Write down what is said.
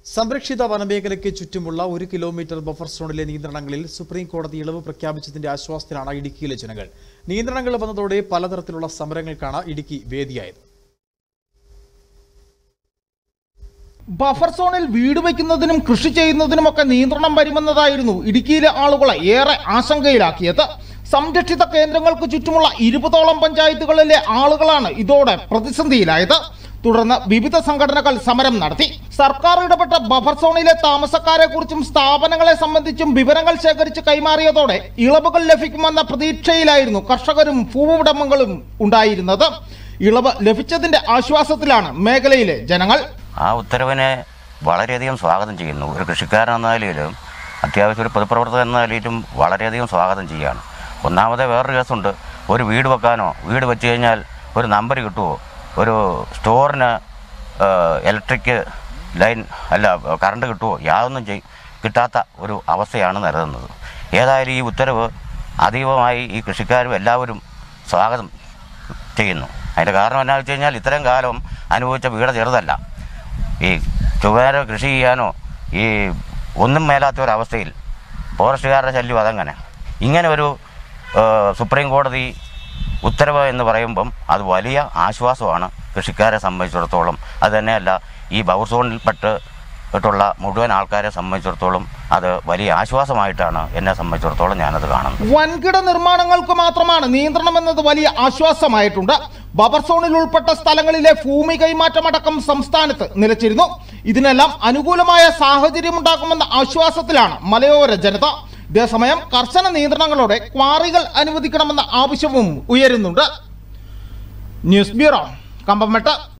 സംരക്ഷിത വനമേഖലയ്ക്ക് ചുറ്റുമുള്ള ഒരു കിലോമീറ്റർ ബഫർ സോണിലെ നിയന്ത്രണങ്ങളിൽ സുപ്രീം കോടതി ഇളവ് പ്രഖ്യാപിച്ചതിന്റെ ആശ്വാസത്തിലാണ് ഇടുക്കിയിലെ ജനങ്ങൾ നിയന്ത്രണങ്ങൾ വന്നതോടെ പലതരത്തിലുള്ള സമരങ്ങൾക്കാണ് ഇടുക്കി വേദിയായത് ബഫർ സോണിൽ വീട് വയ്ക്കുന്നതിനും കൃഷി ചെയ്യുന്നതിനുമൊക്കെ നിയന്ത്രണം വരുമെന്നതായിരുന്നു ഇടുക്കിയിലെ ആളുകളെ ഏറെ ആശങ്കയിലാക്കിയത് സംരക്ഷിത കേന്ദ്രങ്ങൾക്ക് ചുറ്റുമുള്ള ഇരുപതോളം പഞ്ചായത്തുകളിലെ ആളുകളാണ് ഇതോടെ പ്രതിസന്ധിയിലായത് തുടർന്ന് വിവിധ സംഘടനകൾ സമരം നടത്തി സർക്കാർ ഇടപെട്ട ബഫർ സോണിലെ താമസക്കാരെ കുറിച്ചും സ്ഥാപനങ്ങളെ സംബന്ധിച്ചും വിവരങ്ങൾ ശേഖരിച്ച് കൈമാറിയതോടെ ഇളവുകൾ ലഭിക്കുമെന്ന പ്രതീക്ഷയിലായിരുന്നു കർഷകരും ഭൂവുടമകളും ഉണ്ടായിരുന്നത് ഇളവ് ലഭിച്ചതിന്റെ ആശ്വാസത്തിലാണ് മേഖലയിലെ ജനങ്ങൾ ആ ഉത്തരവിനെ വളരെയധികം സ്വാഗതം ചെയ്യുന്നു ഒരു കൃഷിക്കാരൻ എന്ന നിലയിലും അത്യാവശ്യം ഒരു പൊതുപ്രവർത്തകൻ എന്ന നിലയിലും വളരെയധികം സ്വാഗതം ചെയ്യുകയാണ് ഒന്നാമത്തെ വേറൊരു കേസുണ്ട് ഒരു വീട് വെക്കാനോ വീട് വെച്ച് കഴിഞ്ഞാൽ ഒരു നമ്പർ കിട്ടുമോ ഒരു സ്റ്റോറിന് ഇലക്ട്രിക് ലൈൻ അല്ല കറണ്ട് കിട്ടുമോ യാതൊന്നും ചെയ് കിട്ടാത്ത ഒരു അവസ്ഥയാണ് നിലനിന്നത് ഏതായാലും ഈ ഉത്തരവ് അതീവമായി ഈ കൃഷിക്കാരും എല്ലാവരും സ്വാഗതം ചെയ്യുന്നു അതിൻ്റെ കാരണം എന്നാ വെച്ച് കഴിഞ്ഞാൽ ഇത്രയും കാലം അനുഭവിച്ച വീട് ചെറുതല്ല ഈ ചുവേര കൃഷി ചെയ്യാനോ ഈ ഒന്നും മേലാത്ത ഒരവസ്ഥയിൽ ഫോറസ്റ്റുകാരുടെ ശല്യം അതങ്ങനെ ഇങ്ങനെ ഒരു ആ, സുപ്രീം കോടതി ഉത്തരവ് എന്ന് പറയുമ്പം അത് വലിയ ആശ്വാസമാണ് കൃഷിക്കാരെ സംബന്ധിച്ചിടത്തോളം അത് തന്നെയല്ല ഈ ബൗർ സോണിൽപ്പെട്ട് പ്പെട്ടുള്ള മുഴുവൻ ആൾക്കാരെ സംബന്ധിച്ചിടത്തോളം അത് വലിയ ആശ്വാസമായിട്ടാണ് എന്നെ സംബന്ധിച്ചിടത്തോളം ഞാനത് കാണുന്നത് വൻകിട നിർമ്മാണങ്ങൾക്ക് മാത്രമാണ് നിയന്ത്രണം എന്നത് വലിയ ആശ്വാസമായിട്ടുണ്ട് ബഫർ സോണിൽ ഉൾപ്പെട്ട സ്ഥലങ്ങളിലെ ഭൂമി കൈമാറ്റമടക്കം സംസ്ഥാനത്ത് നിലച്ചിരുന്നു ഇതിനെല്ലാം അനുകൂലമായ സാഹചര്യമുണ്ടാക്കുമെന്ന ആശ്വാസത്തിലാണ് മലയോര ജനത ഇതേസമയം കർശന നിയന്ത്രണങ്ങളോടെ ക്വാറികൾ അനുവദിക്കണമെന്ന ആവശ്യവും ഉയരുന്നുണ്ട് ന്യൂസ് ബ്യൂറോ കമ്പംമെട്ട്